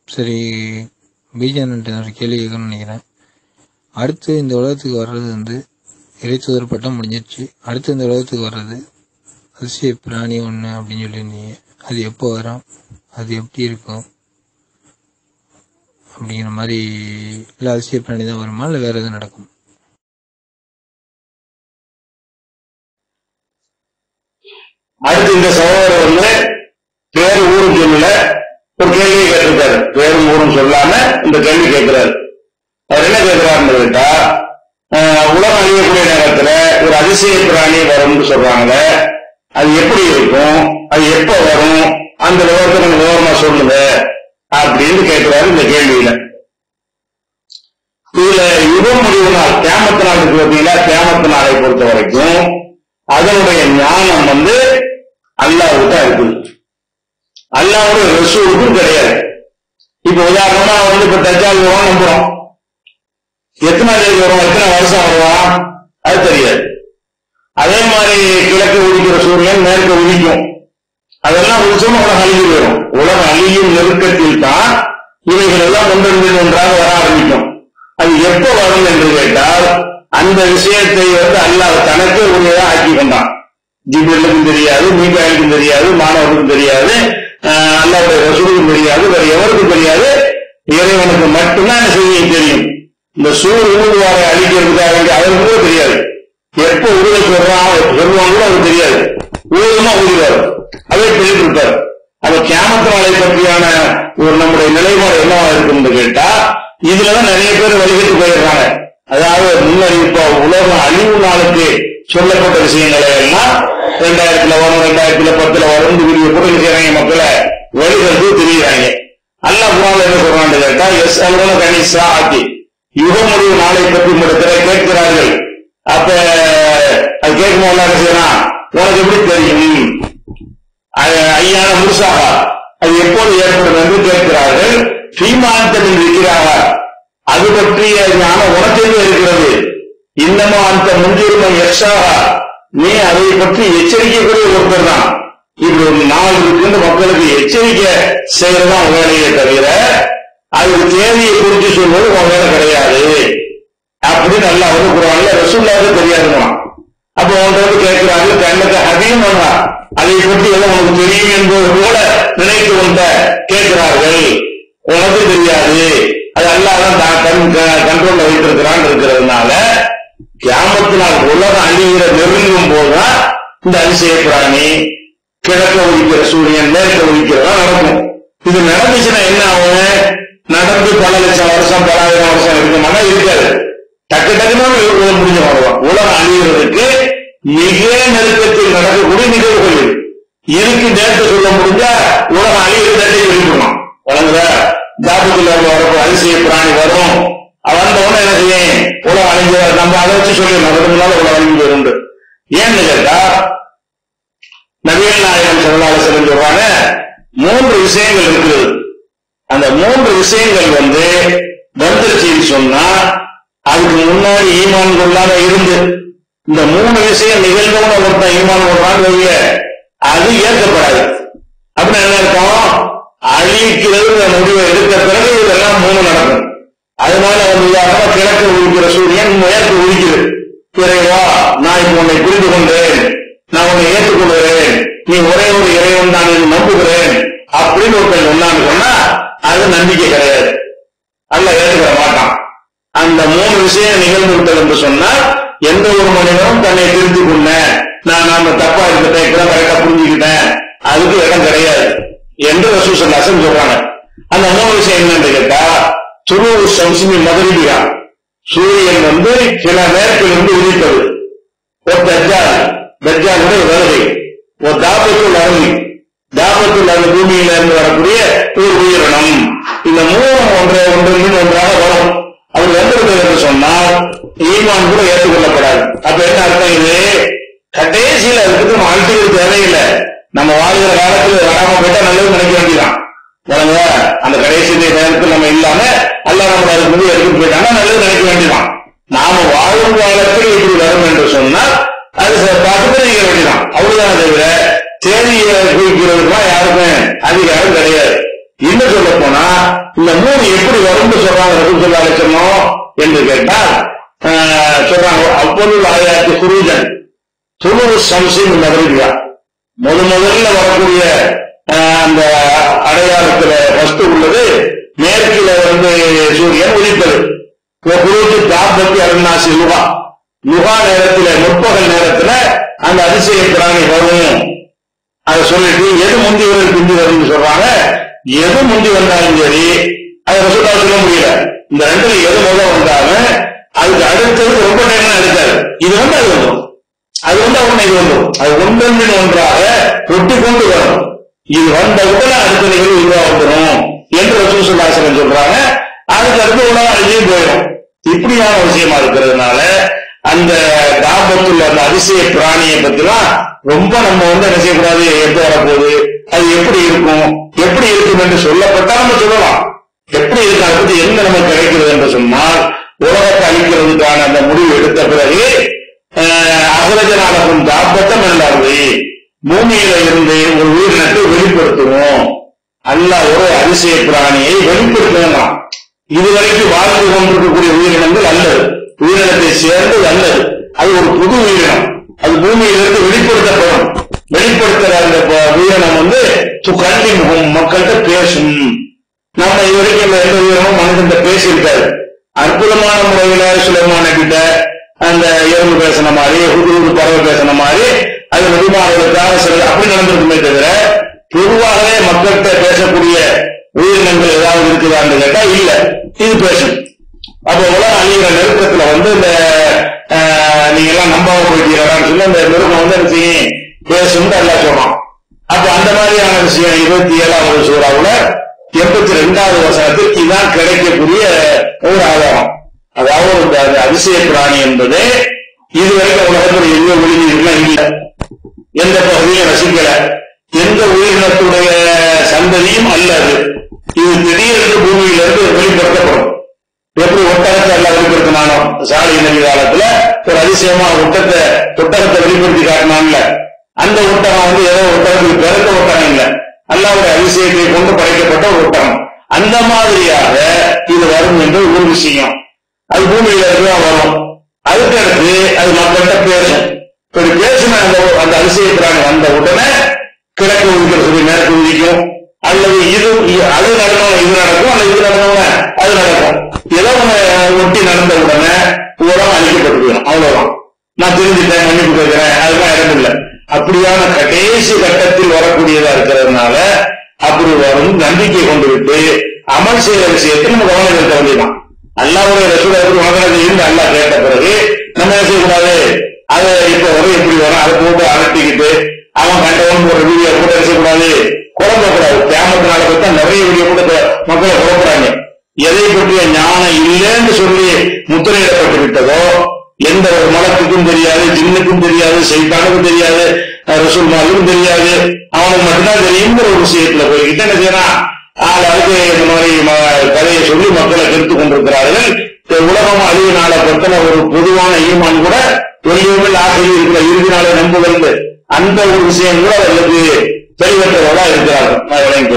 சரி பீஜான்ட்டு ஒரு கேள்வி கேட்கணும்னு நினைக்கிறேன் அடுத்து இந்த உலகத்துக்கு வர்றது வந்து இறைத்துதர் பட்டம் முடிஞ்சிருச்சு அடுத்து இந்த உலகத்துக்கு வர்றது அதிசய பிராணி ஒன்று அப்படின்னு சொல்லியிருந்தீங்க அது எப்போ வரும் அது எப்படி இருக்கும் அப்படிங்கிற மாதிரி இல்லை அதிசய பிராணி தான் வருமா இல்லை வேற எதுவும் நடக்கும் அடுத்து இந்த சகோதரர் வந்து பேர் ஊரும் சொல்லல ஒரு கேள்வியை கேட்டிருக்காரு பேரும் ஊரும் சொல்லாம இந்த கேள்வி கேட்கிறாரு அவர் என்ன கேட்கிறாருன்னு கேட்டா ஆஹ், உலகம் அழியக்கூடிய நேரத்துல ஒரு அதிசய பிராணி வரும்னு சொல்றாங்க அது எப்படி இருக்கும் அது எப்ப வரும் அந்த விவரத்தை நம்ம விவரமா சொல்லுங்க அப்படின்னு கேட்கிறாரு இந்த கேள்வியில இதுல யுக முடிவு நாள் கேமத்து நாள் இருக்கு பார்த்தீங்களா கேமத்து நாளை பொறுத்த வரைக்கும் அதனுடைய ஞானம் வந்து அல்லாவுக்கு தான் இருக்குது அல்லாவோட ரசூலுக்கும் கிடையாது இப்ப உதாரணமா வந்து இப்ப தஜ்ஜால் வரும் நம்புறோம் எத்தனை தேதி வரும் எத்தனை வருஷம் வருவான் அது தெரியாது அதே மாதிரி கிழக்கு உதிக்கிற சூரியன் மேற்கு உதிக்கும் அதெல்லாம் உதிச்சோம் உலகம் அழுகி வரும் உலகம் அழியும் நெருக்கத்தில் தான் இவைகள் எல்லாம் ஒன்றொன்று ஒன்றாக வர ஆரம்பிக்கும் அது எப்ப வரும் என்று கேட்டால் அந்த விஷயத்தை வந்து அல்லாஹ் தனக்கு உரியதா ஆக்கி கொண்டான் ஜிபிலுக்கும் தெரியாது மீகாயிலுக்கும் தெரியாது மாணவருக்கும் தெரியாது ஆஹ் அல்லாஹ்வுடைய ரசூலுக்கும் தெரியாது வேற எவருக்கும் தெரியாது இறைவனுக்கு மட்டும்தான் அந்த செய்தியை தெரியும் இந்த சூர் ஊடுவாரை அழிக்கிறதுக்காக வேண்டிய அவருக்கு கூட தெரியாது எப்ப உருவ சொல்றான் சொல்லுவாங்க கூட அவருக்கு தெரியாது ஊருமா ஊதுவார் அதே சொல்லிட்டு இருப்பார் அந்த கேமத்து நாளை பற்றியான ஒரு நம்முடைய நிலைப்பாடு என்னவா இருக்குன்னு கேட்டா இதுலதான் நிறைய பேர் வழிகட்டு போயிடுறாங்க அதாவது முன்னறிவிப்பா உலகம் அழிவு நாளுக்கு சொல்லப்பட்ட விஷயங்களை எல்லாம் ரெண்டாயிரத்துல வரும் ரெண்டாயிரத்துல பத்துல வரும் விரிய கூட செய்யறாங்க மக்களை வழிகளுக்கு தெரியுறாங்க அல்லாஹ் குரான் என்ன சொல்றான்னு கேட்டா எஸ் அலுவல கணிசா ஆக்கி யுக முடிவு நாளை பற்றி முடிக்கிற கேட்கிறார்கள் அப்ப அது கேட்கும் போது என்ன செய்யறான் உனக்கு எப்படி தெரியும் அது ஐயான முருசாக அது எப்போது ஏற்படும் என்று கேட்கிறார்கள் ஸ்ரீமாந்தன் இருக்கிறார்கள் அது பற்றிய ஞானம் உனக்கெங்கே இருக்கிறது இன்னமும் அந்த முன்திருமை எக்ஸாக நீ அதை பற்றி எச்சரிக்கக்கூடிய ஒருத்தர் தான் இப்படி ஒரு நாள் இருக்குன்னு மக்களுக்கு எச்சரிக்கை செய்யறதுதான் வேலையே தவிர அது தேதியை குறித்து சொல்வது உன் வேலை கிடையாது அப்படின்னு நல்லா வந்து குரான்ல ரசூல்லாவுக்கு தெரியாதுமா அப்ப உன்கிட்ட வந்து கேட்கிறாரு கண்ணுக்கு அதிகம் பண்ணா அதை பற்றி எல்லாம் உனக்கு தெரியும் என்பது போல நினைத்து கொண்ட கேட்கிறார்கள் உனக்கு தெரியாது அது அல்லாதான் தான் கண் கண்ட்ரோல்ல வைத்திருக்கிறான் இருக்கிறதுனால கியாமத்தினால் உலகம் அழிகிற நெருங்கும் போதுதான் இந்த அதிசய பிராணி கிழக்க ஒழிக்கிற சூரியன் மேற்க ஒழிக்கிறதா நடக்கும் இது நடந்துச்சுன்னா என்ன ஆகும் நடந்து பல லட்சம் வருஷம் பல ஆயிரம் வருஷம் இருக்குமானா இருக்காது டக்கு டக்குன்னு உலகம் முடிஞ்சு வருவான் உலகம் அழிகிறதுக்கு மிக நெருக்கத்தில் நடக்கக்கூடிய நிகழ்வுகள் இது. இருக்கு நேரத்தை சொல்ல முடிஞ்சா உலகம் அழிகிற நேரத்தை வெளிப்படணும் வழங்குற ஜாபத்துல வரப்போ அதிசய பிராணி வரும் வந்த உடனே என்ன செய்யும் உலகம் அழிஞ்சு நம்ம அதை வச்சு சொல்லிடணும் அதுக்கு முன்னால உலகம் அழிஞ்சு வரும் ஏன்னு கேட்டா நவீன நாயகம் சொல்லலால சொல்றாங்க மூன்று விஷயங்கள் இருக்குது அந்த மூன்று விஷயங்கள் வந்து வந்துருச்சுன்னு சொன்னா அதுக்கு முன்னாடி ஈமான் கொள்ளாம இருந்து இந்த மூணு விஷயம் நிகழ்ந்தவன ஒருத்தன் ஈமான் கொள்றான்னு வைங்க அது ஏற்கப்படாது அப்படின்னு என்ன இருக்கும் அழிக்கிறது முடிவை எடுத்த பிறகு இதெல்லாம் மூணு நடக்கும் அதனால வந்து உதாரணமா கிழக்கு உதிக்கிற சூரியன் மேற்கு உதிக்குது இறைவா நான் இப்ப உன்னை புரிந்து கொண்டேன் நான் உன்னை ஏற்றுக்கொள்கிறேன் நீ ஒரே ஒரு இறைவன் நான் என்று நம்புகிறேன் அப்படின்னு ஒருத்தன் சொன்னான்னு சொன்னா அது நம்பிக்கை கிடையாது அல்ல ஏற்றுக்கிற மாட்டான் அந்த மூணு விஷயம் நிகழ்ந்து விட்டது என்று சொன்னால் எந்த ஒரு மனிதனும் தன்னை திருத்திக் கொண்ட நான் நாம தப்பா இருக்க இப்பதான் கரெக்டா புரிஞ்சுக்கிட்டேன் அதுக்கு இடம் கிடையாது என்று ரசூசல் அசன் சொல்றாங்க அந்த மூணு விஷயம் என்னன்னு கேட்டா துரு சம்சிமி மதுரிபியா சூரியன் வந்து சில நேரத்திலிருந்து உதித்தது ஒரு தஜ்ஜால் தஜ்ஜாலுடைய வருகை ஒரு தாபத்துள் அருவி தாபத்துள் அருள் பூமியில இருந்து வரக்கூடிய ஒரு உயிரினம் இந்த மூணு ஒன்றை ஒன்றின் ஒன்றாக வரும் அது வந்துருது என்று சொன்னால் ஈமான் கூட ஏற்றுக்கொள்ளப்படாது அப்ப என்ன அர்த்தம் இது கடைசியில அதுக்கு நம்ம அழுத்தது தேவையில்லை நம்ம வாழ்கிற காலத்துல வராம போயிட்டா நல்லது நினைக்க வேண்டியதான் வழங்க அந்த கடைசி நேரத்தில் நம்ம இல்லாம அல்லாஹ் நம்மள அதுக்கு முந்தைய எடுத்துட்டு போயிட்டாங்கன்னா நல்லது நினைக்க வேண்டியதான் நாம வாழும் காலத்தில் இப்படி வரும் என்று சொன்னால் அது ச- பார்த்து தெரிவிக்க வேண்டியதான் அவ்வளவுதான் தவிர தேதியை குறிக்கிறதுக்குலாம் யாருக்கும் அதிகாரம் கிடையாது இன்னும் சொல்ல போனா இந்த மூணு எப்படி வரும்னு சொல்றாங்க ரசூல் சொன்னோம் என்று கேட்டால் ஆஹ், சொல்றாங்க அப்பொருள் ஆயாத்து குருஜன் துணு சம்சின் மதுரையா முத முதல்ல வரக்கூடிய ஆஹ், அந்த அடையாளத்துல ஃபர்ஸ்ட் உள்ளது மேற்கில வந்து சூரியன் உதிப்பது குருஜு தாபத்தி அருணாசி லுகா லுகா நேரத்துல முற்பகல் நேரத்துல அந்த அதிசய பிராணி வரும் அதை சொல்லிட்டு எது முந்தி வருது பிந்தி வருதுன்னு சொல்றாங்க எது முந்தி வந்தாலும் சரி அதை ரசூலா சொல்ல முடியல இந்த ரெண்டுல எது முதல் வந்தாலும் அதுக்கு அடுத்தது ரொம்ப நேரம் எடுத்தாரு இது வந்து அது வந்துடும் அது வந்து உடனே இது வந்துடும் அது ஒன்றொன்றின் ஒன்றாக ஒட்டி கொண்டு வரும் இது வந்த உடனே அடுத்த நிகழ்வு இதுவா வந்துடும் என்று ரசூல் சுல்லாசலம் சொல்றாங்க அதுக்கு அடுத்து உலகம் அழிஞ்சே போயிடும் இப்படியான விஷயமா இருக்கிறதுனால அந்த தாபத்துள்ள அந்த அதிசய பிராணியை பத்திலாம் ரொம்ப நம்ம வந்து என்ன செய்யக்கூடாது எப்ப வரப்போகுது அது எப்படி இருக்கும் எப்படி இருக்கும் என்று சொல்லப்பட்டா நம்ம சொல்லலாம் எப்படி இருக்கு அதை பத்தி என்ன நமக்கு கிடைக்கிறது என்று சொன்னால் உலகத்தை அழிக்கிறதுக்கான அந்த முடிவு எடுத்த பிறகு அகலஜனாலும் தாபத்தம் இல்லாது பூமியில இருந்து ஒரு உயிரினத்தை வெளிப்படுத்துவோம் அல்லாஹ் ஒரு அதிசய பிராணியை வெளிப்படுத்தலாம் இதுவரைக்கும் வாழ்ந்து கொண்டிருக்கக்கூடிய உயிரினங்கள் அல்லது உயிரினத்தை சேர்ந்தது அல்லது அது ஒரு புது உயிரினம் அது பூமியிலிருந்து வெளிப்படுத்தப்படும் வெளிப்படுத்துற அந்த ப- உயிரினம் வந்து கல்வி முகம் மக்கள்கிட்ட பேசும் நம்ம இதுவரைக்கும் இந்த எந்த உயிரினமும் மனிதன் பேசியிருக்காரு அற்புதமான முறையில சுலைமான கிட்ட அந்த எறும்பு பேசின மாதிரி ஹுதுகுது பறவை பேசின மாதிரி அது நபிமார்களுக்காக சில அப்படி நடந்திருக்குமே தவிர பொதுவாகவே மக்கள்கிட்ட பேசக்கூடிய உயிரினங்கள் ஏதாவது இருக்குதான்னு கேட்டா இல்ல இது பேசும் அப்ப உலகம் அழிகிற நெருக்கத்துல வந்து இந்த ஆஹ், நீங்க எல்லாம் நம்பாம போயிட்டீங்களான்னு சொல்லி அந்த மிருகம் வந்து என்ன செய்யும் பேசும்னு எல்லாம் சொல்றோம் அப்ப அந்த மாதிரியான விஷயம் இருபத்தி ஏழாவது சூறாவுல எண்பத்தி ரெண்டாவது வசனத்தில் இதுதான் கிடைக்கக்கூடிய ஒரு ஆதாரம் அதாவது இந்த அந்த அதிசய பிராணி என்பது இதுவரைக்கும் உலகத்தில் எங்க ஒளிஞ்சிருக்குன்னா இல்ல எந்த பகுதியும் ரசிக்கல எந்த உயிரினத்துடைய சந்ததியும் அல்ல அது இது திடீரென்று பூமியிலிருந்து வெளிப்படுத்தப்படும் எப்படி ஒட்டகத்தை எல்லாம் வெளிப்படுத்தினானோ சாலை நபி காலத்துல ஒரு அதிசயமா ஒட்டத்தை ஒட்டகத்தை வெளிப்படுத்தி காட்டினான்ல அந்த ஒட்டகம் வந்து ஏதோ ஒட்டகத்துக்கு பிறந்த ஒட்டகம் இல்ல அல்லாவுடைய அதிசயத்தை கொண்டு படைக்கப்பட்ட ஒரு ஒட்டகம் அந்த மாதிரியாக இது வரும் என்று ஒரு விஷயம் அது பூமியில இருந்து தான் வரும் அதுக்கடுத்து அது மக்கள்கிட்ட பேசும் இப்படி பேசின அந்த அந்த அதிசயத்திறாங்க வந்த உடனே கிழக்கு உதிக்கிற சொல்லி மேற்கு உதிக்கும் அல்லது இது இ- அது நடந்தவன இது நடக்கும் அல்லது இது நடந்தவன அது நடக்கும் ஏதோ ஒண்ணு ஒட்டி நடந்த உடனே உலகம் அழிக்கப்பட்டு போயிடும் அவ்வளவுதான் நான் தெரிஞ்சுட்டேன் மன்னிப்பு கேட்கிறேன் அதுதான் இடம் இல்லை அப்படியான கடைசி கட்டத்தில் வரக்கூடியதா இருக்கிறதுனால அப்படி வரும் நம்பிக்கை கொண்டு விட்டு அமல் செய்யற விஷயத்தை நம்ம கவனம் செலுத்த வேண்டியதான் அல்லாவுடைய ரசூலுக்கு மகனது இருந்து அல்லாஹ் கேட்ட பிறகு நம்ம என்ன செய்யக்கூடாது அதை இப்ப வரும் எப்படி வரும் அதை போட்டு அலட்டிக்கிட்டு அவன் கண்டவன் ஒரு வீடியோ கூட என்ன செய்யக்கூடாது குழம்பக்கூடாது கேமத்தினால பத்தி நிறைய வீடியோ கூட கு- மக்களை குழப்பறாங்க எதை பற்றிய ஞானம் இல்லைன்னு சொல்லி முத்திரையிடப்பட்டு விட்டதோ எந்த ஒரு மலத்துக்கும் தெரியாது ஜின்னுக்கும் தெரியாது சைத்தானுக்கும் தெரியாது அஹ் ரசூல்மாருக்கும் தெரியாது அவனுக்கு மட்டும்தான் தெரியுங்கிற ஒரு விஷயத்துல போய்கிட்டு என்ன செய்யறான் ஆள் அதுக்கு இந்த மாதிரி ம- கதையை சொல்லி மக்களை கெடுத்து கொண்டிருக்கிறார்கள் இந்த உலகம் அழிவு நாளை பற்றின ஒரு பொதுவான ஈமான் கூட வெளியுமில் ஆசையில் இருக்கிற இறுதி நாளை நம்புகிறது அந்த ஒரு விஷயம் கூட அவர்களுக்கு தெளிவற்றவர்களா இருக்கிறார்கள் நான் விளங்கி